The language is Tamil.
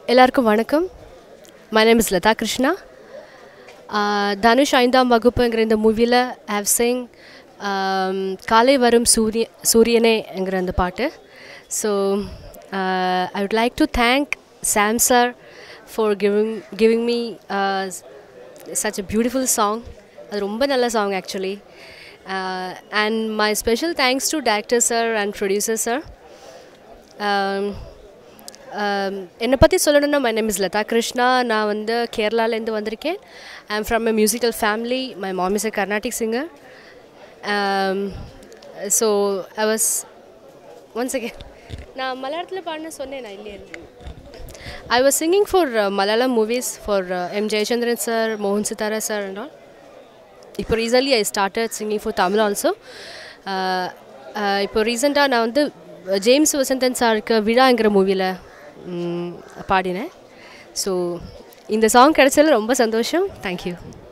எல்லாருக்கும் வணக்கம் my name is Latha Krishna ah Dhanush ஐந்தாம் வகுப்புங்கிற இந்த மூவியில் ஹேவ் சிங் காலை வரும் சூரிய சூரியனேங்கிற அந்த பாட்டு so I would like to thank Sam sir for giving giving me such a beautiful song அது ரொம்ப நல்ல song actually and my special thanks to director sir and producer sir என்னை பற்றி சொல்லணும்னா my name is Latha Krishna நான் வந்து கேரளாலேருந்து வந்திருக்கேன் I am from a musical family my mom is a Carnatic singer so I was one second நான் மலையாளத்தில் பாடின சொன்னேன் நான் இல்லையே ஐ was singing for Malayalam movies for M Jayachandran sir மோகன் சித்தாரா சார் அண்ட் ஆல் இப்போ recently I started singing for Tamil also இப்போ ரீசெண்டாக நான் வந்து ஜேம்ஸ் வசந்தன் சாருக்கு விழாங்கிற மூவியில் பாடினேன் ஸோ இந்த சாங் கிடைச்சதில் ரொம்ப சந்தோஷம் தேங்க்யூ